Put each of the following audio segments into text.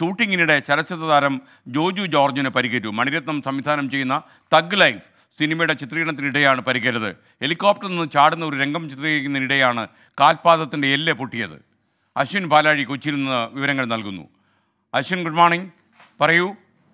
ഷൂട്ടിങ്ങിനിടെ ചലച്ചിത്ര താരം ജോജു ജോർജിന് പരിക്കേറ്റു മണിരത്നം സംവിധാനം ചെയ്യുന്ന തഗ് ലൈഫ് സിനിമയുടെ ചിത്രീകരണത്തിനിടെയാണ് പരിക്കേറ്റത് ഹെലികോപ്റ്ററിൽ നിന്ന് ചാടുന്ന ഒരു രംഗം ചിത്രീകരിക്കുന്നതിനിടെയാണ് കാൽപാദത്തിൻ്റെ എല്ല് പൊട്ടിയത് അശ്വിൻ പാലാഴി കൊച്ചിയിൽ നിന്ന് വിവരങ്ങൾ നൽകുന്നു അശ്വിൻ ഗുഡ് മോർണിംഗ് പറയൂ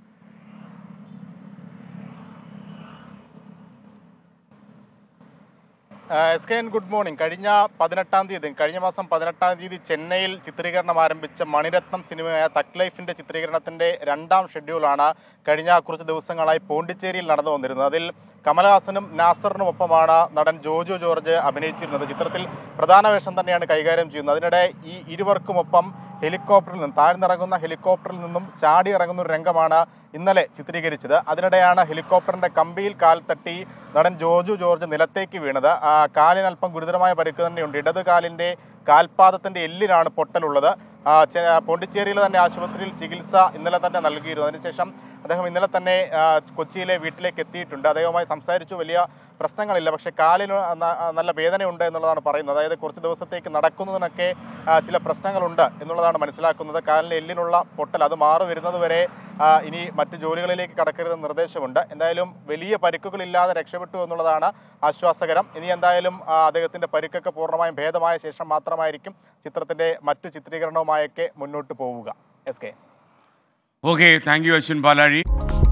S K N good morning കഴിഞ്ഞ പതിനെട്ടാം തീയതി കഴിഞ്ഞ മാസം പതിനെട്ടാം തീയതി ചെന്നൈയിൽ ചിത്രീകരണം ആരംഭിച്ച മണിരത്നം സിനിമയായ തക് ലൈഫിന്റെ ചിത്രീകരണത്തിന്റെ രണ്ടാം ഷെഡ്യൂളാണ് കഴിഞ്ഞ കുറച്ച് ദിവസങ്ങളായി പോണ്ടിച്ചേരിയിൽ നടന്നു വന്നിരുന്നത് അതിൽ കമലഹാസനും നാസറിനും ഒപ്പമാണ് നടൻ ജോജു ജോർജ് അഭിനയിച്ചിരുന്നത് ചിത്രത്തിൽ പ്രധാന വേഷം തന്നെയാണ് കൈകാര്യം ചെയ്യുന്നത് അതിനിടെ ഈ ഇരുവർക്കുമൊപ്പം ഹെലികോപ്റ്ററിൽ നിന്നും താഴ്ന്നിറങ്ങുന്ന ഹെലികോപ്റ്ററിൽ നിന്നും ചാടി ഇറങ്ങുന്ന ഒരു രംഗമാണ് ഇന്നലെ ചിത്രീകരിച്ചത് അതിനിടെയാണ് ഹെലികോപ്റ്ററിന്റെ കമ്പിയിൽ കാൽ തട്ടി നടൻ ജോജു ജോർജ് നിലത്തേക്ക് വീണത് ആ, കാലിന് അല്പം ഗുരുതരമായ പരിക്ക് തന്നെയുണ്ട് ഇടത് കാലിന്റെ കാൽപാദത്തിന്റെ എല്ലിനാണ് പൊട്ടലുള്ളത് ആ, ചെ- പോണ്ടിച്ചേരിയിലെ തന്നെ ആശുപത്രിയിൽ ചികിത്സ ഇന്നലെ തന്നെ നൽകിയിരുന്നു അതിനുശേഷം അദ്ദേഹം ഇന്നലെ തന്നെ ആ, കൊച്ചിയിലെ വീട്ടിലേക്ക് എത്തിയിട്ടുണ്ട് അദ്ദേഹവുമായി സംസാരിച്ചു വലിയ പ്രശ്നങ്ങളില്ല പക്ഷേ കാലിന് ന- നല്ല വേദനയുണ്ട് എന്നുള്ളതാണ് പറയുന്നത് അതായത് കുറച്ച് ദിവസത്തേക്ക് നടക്കുന്നതിനൊക്കെ ആ, ചില പ്രശ്നങ്ങളുണ്ട് എന്നുള്ളതാണ് മനസ്സിലാക്കുന്നത് കാലിന് എല്ലിനുള്ള പൊട്ടൽ അത് മാറി വരുന്നത് വരെ ആ, ഇനി മറ്റു ജോലികളിലേക്ക് കടക്കരുതെന്ന് നിർദ്ദേശമുണ്ട് എന്തായാലും വലിയ പരിക്കുകളില്ലാതെ രക്ഷപ്പെട്ടു എന്നുള്ളതാണ് ആശ്വാസകരം ഇനി എന്തായാലും ആ, അദ്ദേഹത്തിന്റെ പരിക്കൊക്കെ പൂർണ്ണമായും ഭേദമായ ശേഷം മാത്രമായിരിക്കും ചിത്രത്തിന്റെ മറ്റു ചിത്രീകരണവുമായൊക്കെ മുന്നോട്ട് പോവുക S K okay thank you Ashwin പാലാഴി